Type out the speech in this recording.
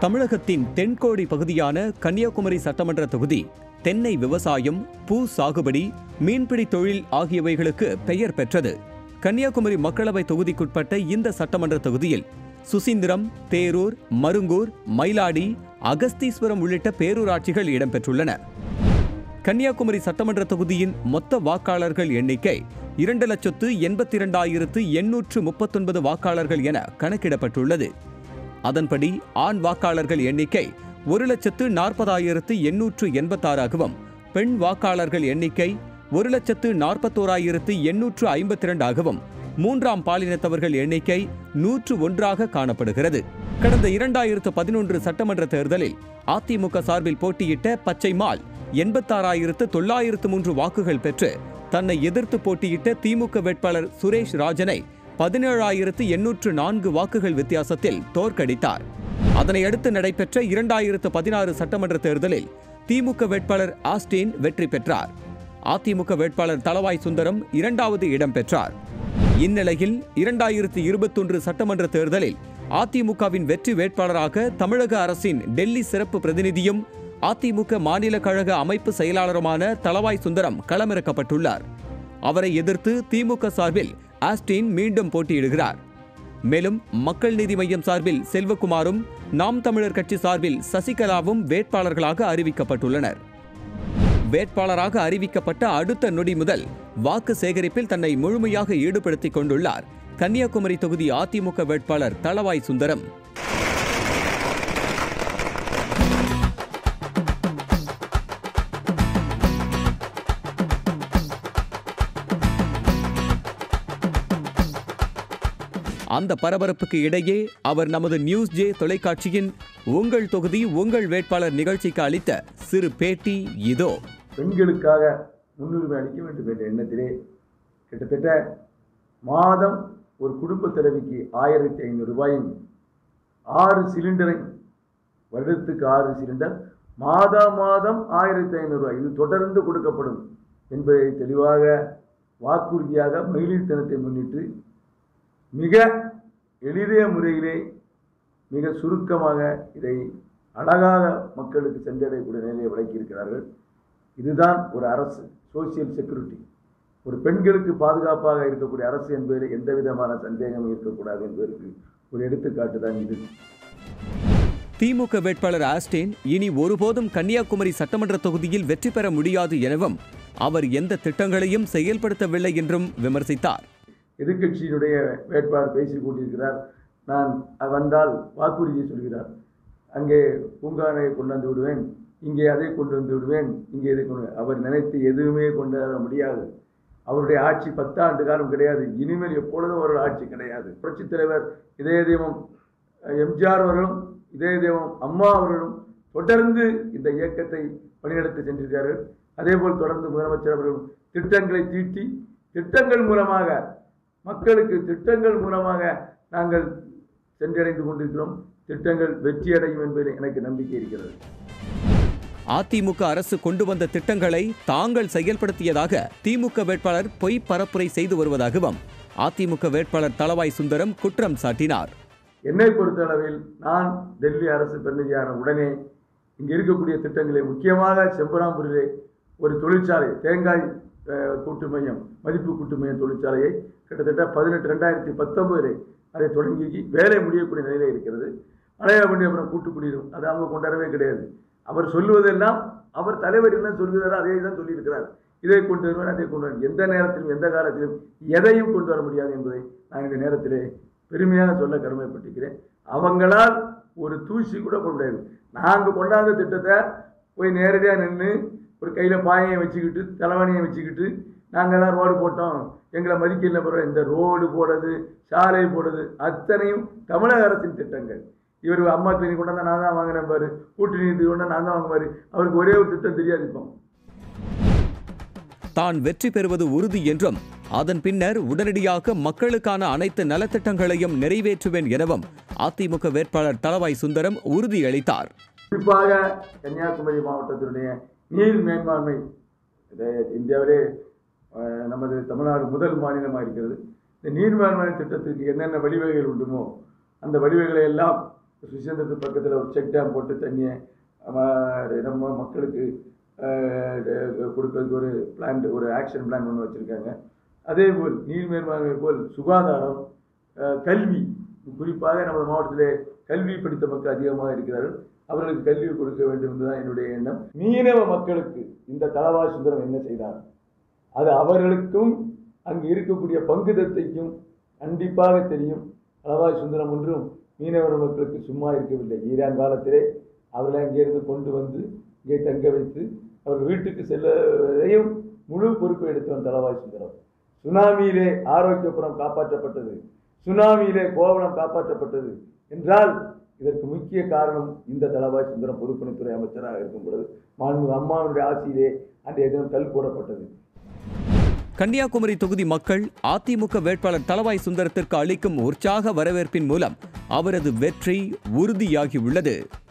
தமிழகத்தின் தென்கோடி பகுதியான கன்னியாகுமரி சட்டமன்ற தொகுதி தென்னை விவசாயம் பூ சாகுபடி மீன்பிடி தொழில் ஆகியவைகளுக்கு பெயர் பெற்றது கன்னியாகுமரி மக்களவை தொகுதிக்குட்பட்ட இந்த சட்டமன்ற தொகுதியில் சுசீந்திரம் தேரூர் மருங்கூர் மயிலாடி அகஸ்தீஸ்வரம் உள்ளிட்ட பேரூராட்சிகள் இடம்பெற்றுள்ளன கன்னியாகுமரி சட்டமன்ற தொகுதியின் மொத்த வாக்காளர்கள் எண்ணிக்கை இரண்டு லட்சத்து எண்பத்தி இரண்டாயிரத்து எண்ணூற்று முப்பத்தொன்பது வாக்காளர்கள் என கணக்கிடப்பட்டுள்ளது அதன்படி ஆண் வாக்காளர்கள் எண்ணிக்கை ஒரு லட்சத்து நாற்பதாயிரத்து எண்ணூற்று எண்பத்தாறாகவும் பெண் வாக்காளர்கள் எண்ணிக்கை ஒரு லட்சத்து நாற்பத்தோராயிரத்து எண்ணூற்று ஐம்பத்தி இரண்டாகவும் மூன்றாம் பாலினத்தவர்கள் எண்ணிக்கை நூற்று ஒன்றாக காணப்படுகிறது கடந்த இரண்டாயிரத்து பதினொன்று சட்டமன்ற தேர்தலில் அதிமுக சார்பில் போட்டியிட்ட பச்சைமால் எண்பத்தாறாயிரத்து தொள்ளாயிரத்து மூன்று வாக்குகள் பெற்று தன்னை எதிர்த்து போட்டியிட்ட திமுக வேட்பாளர் சுரேஷ் ராஜனை பதினேழாயிரத்து எண்ணூற்று நான்கு வாக்குகள் வித்தியாசத்தில் தோற்கடித்தார் அதனையடுத்து நடைபெற்ற இரண்டாயிரத்து பதினாறு சட்டமன்ற தேர்தலில் திமுக வேட்பாளர் ஆஸ்டின் வெற்றி பெற்றார் அதிமுக வேட்பாளர் தளவாய் சுந்தரம் இரண்டாவது இடம் பெற்றார் இந்நிலையில் இரண்டாயிரத்து இருபத்தொன்று சட்டமன்ற தேர்தலில் அதிமுகவின் வெற்றி வேட்பாளராக தமிழக அரசின் டெல்லி சிறப்பு பிரதிநிதியும் அதிமுக மாநில கழக அமைப்பு செயலாளருமான தளவாய் சுந்தரம் களமிறக்கப்பட்டுள்ளார் அவரை எதிர்த்து திமுக சார்பில் ஆஸ்டின் மீண்டும் போட்டியிடுகிறார் மேலும் மக்கள் நீதி மய்யம் சார்பில் செல்வகுமாரும் நாம் தமிழர் கட்சி சார்பில் சசிகலாவும் வேட்பாளர்களாக அறிவிக்கப்பட்டுள்ளனர் வேட்பாளராக அறிவிக்கப்பட்ட அடுத்த நொடி முதல் வாக்கு சேகரிப்பில் தன்னை முழுமையாக ஈடுபடுத்திக் கொண்டுள்ளார் கன்னியாகுமரி தொகுதி அதிமுக வேட்பாளர் தளவாய் சுந்தரம் அந்த பரபரப்புக்கு இடையே அவர் நமது நியூஸ் ஜே தொலைக்காட்சியின் உங்கள் தொகுதி உங்கள் வேட்பாளர் நிகழ்ச்சிக்கு அளித்த சிறு பேட்டி இதோ பெண்களுக்காக முன்னுரிமை அளிக்க வேண்டும் என்ற எண்ணத்திலே கிட்டத்தட்ட மாதம் ஒரு குடும்ப தலைவிக்கு ஆயிரத்தி ஐநூறு ரூபாயும் ஆறு சிலிண்டரை வருடத்துக்கு ஆறு சிலிண்டர் மாதா மாதம் ஆயிரத்தி ஐநூறு ரூபாய் இது தொடர்ந்து கொடுக்கப்படும் என்பதை தெளிவாக வாக்குறுதியாக மகளிர் தினத்தை முன்னிட்டு மிக எளிய முறையிலே மிக சுருக்கமாக இதை அழகாக மக்களுக்கு சென்றடையக்கூடிய நிலையை விளக்கியிருக்கிறார்கள் இதுதான் ஒரு அரசு சோசியல் செக்யூரிட்டி ஒரு பெண்களுக்கு பாதுகாப்பாக இருக்கக்கூடிய அரசு என்பதில் எந்த விதமான சந்தேகமும் இருக்கக்கூடாது என்பதற்கு ஒரு எடுத்துக்காட்டு தான் இது திமுக வேட்பாளர் ஆஸ்டின் இனி ஒருபோதும் கன்னியாகுமரி சட்டமன்ற தொகுதியில் வெற்றி பெற முடியாது எனவும் அவர் எந்த திட்டங்களையும் செயல்படுத்தவில்லை என்றும் விமர்சித்தார் எதிர்க்கட்சியினுடைய வேட்பாளர் பேசிக் கொண்டிருக்கிறார் நான் வந்தால் வாக்குறுதியை சொல்கிறார் அங்கே பூங்கானை கொண்டு வந்து விடுவேன் இங்கே அதை கொண்டு வந்து விடுவேன் இங்கே இதை கொண்டு அவர் நினைத்து எதுவுமே கொண்டு வர முடியாது அவருடைய ஆட்சி பத்தாண்டு காலம் கிடையாது இனிமேல் எப்பொழுதும் ஒரு ஆட்சி கிடையாது புரட்சித் தலைவர் இதய தெய்வம் எம்ஜிஆர் அவர்களும் இதய தெய்வம் அம்மா அவர்களும் தொடர்ந்து இந்த இயக்கத்தை வழிநடத்தி சென்றிருக்கிறார்கள் அதேபோல் தொடர்ந்து முதலமைச்சர் அவர்களும் திட்டங்களை தீட்டி திட்டங்கள் மூலமாக மக்களுக்கு திட்டங்கள் மூலமாக நாங்கள் சென்றடைந்து கொண்டிருக்கிறோம் திட்டங்கள் வெற்றியடையும் என்பதில் எனக்கு நம்பிக்கை இருக்கிறது அதிமுக அரசு கொண்டு வந்த திட்டங்களை தாங்கள் செயல்படுத்தியதாக திமுக வேட்பாளர் பொய் பரப்புரை செய்து வருவதாகவும் அதிமுக வேட்பாளர் தளவாய் சுந்தரம் குற்றம் சாட்டினார் என்னை பொறுத்தளவில் நான் டெல்லி அரசு பிரதிநிதியான உடனே இங்கே இருக்கக்கூடிய திட்டங்களை முக்கியமாக செம்பராம்பூரிலே ஒரு தொழிற்சாலை தேங்காய் அஹ், கூட்டு மையம் மதிப்பு கூட்டு மையம் தொழிற்சாலையை கிட்டத்தட்ட பதினெட்டு ரெண்டாயிரத்தி பத்தொன்பதிலே அதை தொடங்கி வேலை முடியக்கூடிய நிலையில் இருக்கிறது அப்புறம் கூட்டு குடியிருக்கும் அது அவங்க கொண்டாடவே கிடையாது அவர் சொல்லுவதெல்லாம் அவர் தலைவர் என்ன சொல்கிறாரோ அதே தான் சொல்லியிருக்கிறார் இதை கொண்டு வருவேன் அதை கொண்டு வருவேன் எந்த நேரத்திலும் எந்த காலத்திலும் எதையும் கொண்டு வர முடியாது என்பதை நான் இந்த நேரத்திலே பெருமையாக சொல்ல கடமைப்பட்டிருக்கிறேன் அவங்களால் ஒரு தூசி கூட கொண்டு முடியாது நாங்கள் கொண்டாந்த திட்டத்தை போய் நேரடியாக நின்று ஒரு கையில் பாயையை வச்சுக்கிட்டு தலைவணியை வச்சுக்கிட்டு நாங்கள் தான் ரோடு போட்டோம் எங்களை மதிக்கல பரவாயில்ல இந்த ரோடு போடுறது சாலை போடுறது அத்தனையும் தமிழக அரசின் திட்டங்கள் இவர் அம்மா கிளினிக் கொண்டாந்தா நான் தான் வாங்கினேன் பாரு கூட்டு நீதி கொண்டா நான் தான் வாங்க பாரு அவருக்கு ஒரே ஒரு திட்டம் தெரியாது இப்போ தான் வெற்றி பெறுவது உறுதி என்றும் அதன் பின்னர் உடனடியாக மக்களுக்கான அனைத்து நலத்திட்டங்களையும் நிறைவேற்றுவேன் எனவும் அதிமுக வேட்பாளர் தளவாய் சுந்தரம் உறுதியளித்தார் குறிப்பாக கன்னியாகுமரி மாவட்டத்தினுடைய நீர் மேம்பான்மை இது இந்தியாவிலே அஹ், நமது தமிழ்நாடு முதல் மாநிலமாக இருக்கிறது இந்த நீர் மேம்பான்மை திட்டத்திற்கு என்னென்ன வழிவகைகள் உண்டுமோ அந்த வழிவகைகளை எல்லாம் சுசேந்திரத்து பக்கத்தில் ஒரு செக் டேம் போட்டு தண்ணியை ம- நம்ம மக்களுக்கு அஹ், அஹ், கொடுக்கறதுக்கு ஒரு பிளான் ஒரு ஆக்ஷன் பிளான் ஒன்று வச்சுருக்காங்க அதே போல் நீர் மேம்பான்மை போல் சுகாதாரம் அஹ், கல்வி குறிப்பாக நமது மாவட்டத்திலே கல்வி படித்த மக்கள் அதிகமாக இருக்கிறார்கள் அவர்களுக்கு கல்வி கொடுக்க வேண்டும் என்றுதான் என்னுடைய எண்ணம் மீனவ மக்களுக்கு இந்த தலவாய் சுந்தரம் என்ன செய்தார் அது அவர்களுக்கும் அங்கு இருக்கக்கூடிய பங்குதத்தைக்கும் கண்டிப்பாக தெரியும் தலவாய் சுந்தரம் ஒன்றும் மீனவர் மக்களுக்கு சும்மா இருக்கவில்லை ஈரான் காலத்திலே அவர்களை அங்கிருந்து கொண்டு வந்து இங்கே தங்க வைத்து அவர்கள் வீட்டுக்கு செல்லதையும் முழு பொறுப்பை எடுத்தவன் தலவாய் சுந்தரம் சுனாமியிலே ஆரோக்கியபுரம் காப்பாற்றப்பட்டது சுனாமியிலே கோவளம் காப்பாற்றப்பட்டது என்றால் இதற்கு முக்கிய காரணம் இந்த தலவாய் சுந்தரம் பொதுப்பணித்துறை அமைச்சராக இருக்கும் பொழுது மாண்பு அம்மாவுடைய ஆட்சியிலே அன்றைய தினம் கல் போடப்பட்டது கன்னியாகுமரி தொகுதி மக்கள் அதிமுக வேட்பாளர் தலவாய் சுந்தரத்திற்கு அளிக்கும் உற்சாக வரவேற்பின் மூலம் அவரது வெற்றி உறுதியாகியுள்ளது